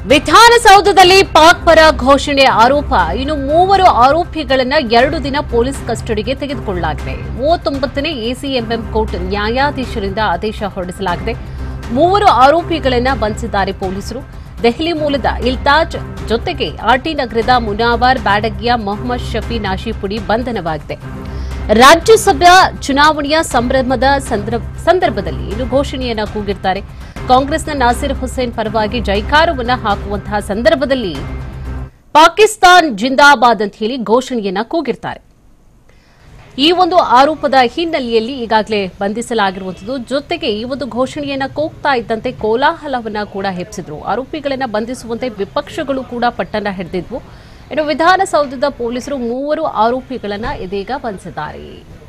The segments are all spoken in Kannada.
ವಿಧಾನಸೌಧದಲ್ಲಿ ಪಾಕ್ ಪರ ಘೋಷಣೆ ಆರೋಪ ಇನ್ನು ಮೂವರು ಆರೋಪಿಗಳನ್ನ ಎರಡು ದಿನ ಪೊಲೀಸ್ ಕಸ್ಟಡಿಗೆ ತೆಗೆದುಕೊಳ್ಳಲಾಗಿದೆ ಮೂವತ್ತೊಂಬತ್ತನೇ ಎಸಿಎಂಎಂ ಕೋರ್ಟ್ ನ್ಯಾಯಾಧೀಶರಿಂದ ಆದೇಶ ಹೊರಡಿಸಲಾಗಿದೆ ಮೂವರು ಆರೋಪಿಗಳನ್ನ ಬಂಧಿಸಿದ್ದಾರೆ ಪೊಲೀಸರು ದೆಹಲಿ ಮೂಲದ ಇಲ್ತಾಜ್ ಜೊತೆಗೆ ಆರ್ಟಿ ನಗರದ ಮುನಾವರ್ ಬ್ಯಾಡಗಿಯ ಮೊಹಮ್ಮದ್ ಶಫಿ ನಾಶಿಪುಡಿ ಬಂಧನವಾಗಿದೆ ರಾಜ್ಯಸಭಾ ಚುನಾವಣೆಯ ಸಂಭ್ರಮದ ಸಂದರ್ಭ- ಸಂದರ್ಭದಲ್ಲಿ ಇನ್ನು ಘೋಷಣೆಯನ್ನ ಕೂಗಿರ್ತಾರೆ ಕಾಂಗ್ರೆಸ್ನ ನಾಸಿರ್ ಹುಸೇನ್ ಪರವಾಗಿ ಜೈಕಾರವನ್ನ ಹಾಕುವಂತಹ ಸಂದರ್ಭದಲ್ಲಿ ಪಾಕಿಸ್ತಾನ್ ಜಿಂದಾಬಾದ್ ಅಂತ ಹೇಳಿ ಘೋಷಣೆಯನ್ನ ಕೂಗಿರ್ತಾರೆ ಈ ಒಂದು ಆರೋಪದ ಹಿನ್ನೆಲೆಯಲ್ಲಿ ಈಗಾಗಲೇ ಬಂಧಿಸಲಾಗಿರುವಂಥದ್ದು ಜೊತೆಗೆ ಈ ಒಂದು ಘೋಷಣೆಯನ್ನ ಕೂಗ್ತಾ ಇದ್ದಂತೆ ಕೋಲಾಹಲವನ್ನ ಕೂಡ ಹೆಪ್ಪಿಸಿದ್ರು ಆರೋಪಿಗಳನ್ನ ಬಂಧಿಸುವಂತೆ ವಿಪಕ್ಷಗಳು ಕೂಡ ಪಟ್ಟಣ ಹಿಡಿದಿದ್ವು ಇನ್ನು ವಿಧಾನಸೌಧದ ಪೊಲೀಸರು ಮೂವರು ಆರೋಪಿಗಳನ್ನ ಇದೀಗ ಬಂಧಿಸಿದ್ದಾರೆ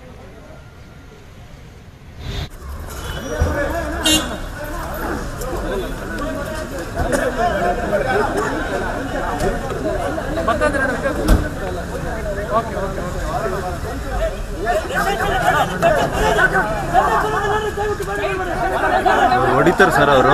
ಹೊಡಿತಾರೆ ಸರ್ ಅವರು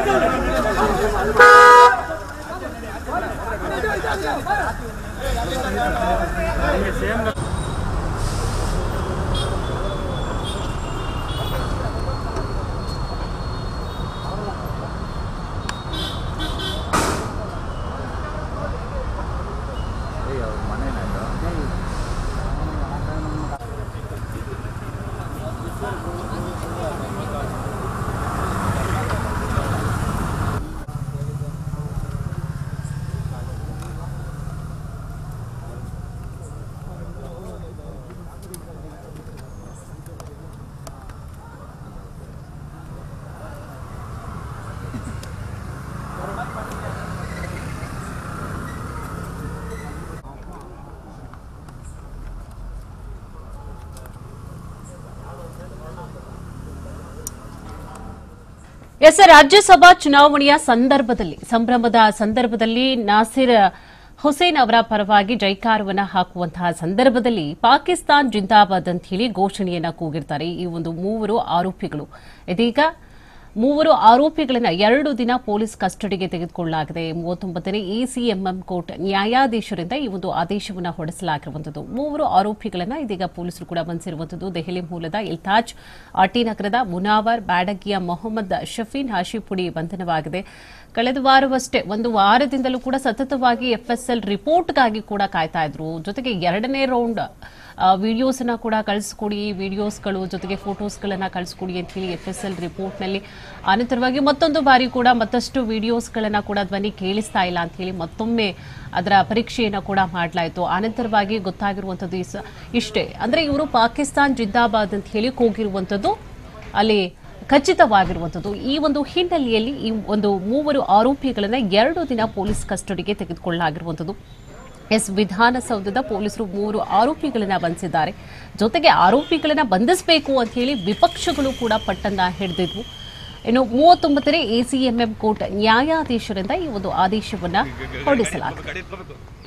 ಎಸ್ ರಾಜ್ಯಸಭಾ ಚುನಾವಣೆಯ ಸಂದರ್ಭದಲ್ಲಿ ಸಂಭ್ರಮದ ಸಂದರ್ಭದಲ್ಲಿ ನಾಸಿರ್ ಹುಸೇನ್ ಅವರ ಪರವಾಗಿ ಜೈಕಾರವನ್ನ ಹಾಕುವಂತಹ ಸಂದರ್ಭದಲ್ಲಿ ಪಾಕಿಸ್ತಾನ್ ಜಿಂದಾಬಾದ್ ಅಂತ ಹೇಳಿ ಘೋಷಣೆಯನ್ನ ಕೂಗಿರ್ತಾರೆ ಈ ಒಂದು ಮೂವರು ಆರೋಪಿಗಳು ಇದೀಗ ಮೂವರು ಆರೋಪಿಗಳನ್ನ ಎರಡು ದಿನ ಪೊಲೀಸ್ ಕಸ್ಟಡಿಗೆ ತೆಗೆದುಕೊಳ್ಳಲಾಗಿದೆ ಮೂವತ್ತೊಂಬತ್ತನೇ ಎಸಿಎಂಎಂ ಕೋರ್ಟ್ ನ್ಯಾಯಾಧೀಶರಿಂದ ಈ ಒಂದು ಆದೇಶವನ್ನು ಹೊರಡಿಸಲಾಗಿರುವಂತದ್ದು ಮೂವರು ಆರೋಪಿಗಳನ್ನ ಇದೀಗ ಪೊಲೀಸರು ಕೂಡ ಬಂಧಿಸಿರುವಂತದ್ದು ದೆಹಲಿ ಮೂಲದ ಇಲ್ತಾಜ್ ಆರ್ಟಿ ನಗರದ ಮುನಾವರ್ ಬ್ಯಾಡಗಿಯ ಮೊಹಮ್ಮದ್ ಶಫೀನ್ ಹಾಶಿಪುಡಿ ಬಂಧನವಾಗಿದೆ ಕಳೆದ ವಾರವಷ್ಟೇ ಒಂದು ವಾರದಿಂದಲೂ ಕೂಡ ಸತತವಾಗಿ ಎಫ್ಎಸ್ಎಲ್ ರಿಪೋರ್ಟ್ಗಾಗಿ ಕೂಡ ಕಾಯ್ತಾ ಇದ್ರು ಜೊತೆಗೆ ಎರಡನೇ ರೌಂಡ್ ವಿಡಿಯೋಸ್ ಅನ್ನ ಕೂಡ ಕಳಿಸ್ಕೊಡಿ ವಿಡಿಯೋಸ್ಗಳು ಜೊತೆಗೆ ಫೋಟೋಸ್ಗಳನ್ನ ಕಳಿಸ್ಕೊಡಿ ಅಂತ ಹೇಳಿ ಎಫ್ ಎಸ್ ಎಲ್ ರಿಪೋರ್ಟ್ನಲ್ಲಿ ಅನಂತರವಾಗಿ ಮತ್ತೊಂದು ಬಾರಿ ಕೂಡ ಮತ್ತಷ್ಟು ವಿಡಿಯೋಸ್ಗಳನ್ನ ಕೂಡ ಧ್ವನಿ ಕೇಳಿಸ್ತಾ ಇಲ್ಲ ಅಂತ ಹೇಳಿ ಮತ್ತೊಮ್ಮೆ ಅದರ ಪರೀಕ್ಷೆಯನ್ನ ಕೂಡ ಮಾಡಲಾಯಿತು ಅನಂತರವಾಗಿ ಗೊತ್ತಾಗಿರುವಂಥದ್ದು ಇಸ್- ಇಷ್ಟೇ ಅಂದ್ರೆ ಇವರು ಪಾಕಿಸ್ತಾನ್ ಜಿಂದಾಬಾದ್ ಅಂತ ಹೇಳಿ ಕೂಗಿರುವಂಥದ್ದು ಅಲ್ಲಿ ಖಚಿತವಾಗಿರುವಂಥದ್ದು ಈ ಒಂದು ಹಿನ್ನೆಲೆಯಲ್ಲಿ ಈ ಒಂದು ಮೂವರು ಆರೋಪಿಗಳನ್ನ ಎರಡು ದಿನ ಪೊಲೀಸ್ ಕಸ್ಟಡಿಗೆ ತೆಗೆದುಕೊಳ್ಳಲಾಗಿರುವಂಥದ್ದು ಎಸ್ ವಿಧಾನಸೌಧದ ಪೊಲೀಸರು ಮೂರು ಆರೋಪಿಗಳನ್ನ ಬಂಧಿಸಿದ್ದಾರೆ ಜೊತೆಗೆ ಆರೋಪಿಗಳನ್ನ ಬಂಧಿಸಬೇಕು ಅಂತ ಹೇಳಿ ವಿಪಕ್ಷಗಳು ಕೂಡ ಪಟ್ಟನ್ನ ಹಿಡಿದಿದ್ವು ಇನ್ನು ಮೂವತ್ತೊಂಬತ್ತನೇ ಎಸಿಎಂಎಂ ಕೋರ್ಟ್ ನ್ಯಾಯಾಧೀಶರಿಂದ ಈ ಒಂದು ಆದೇಶವನ್ನ ಹೊರಡಿಸಲಾಗಿದೆ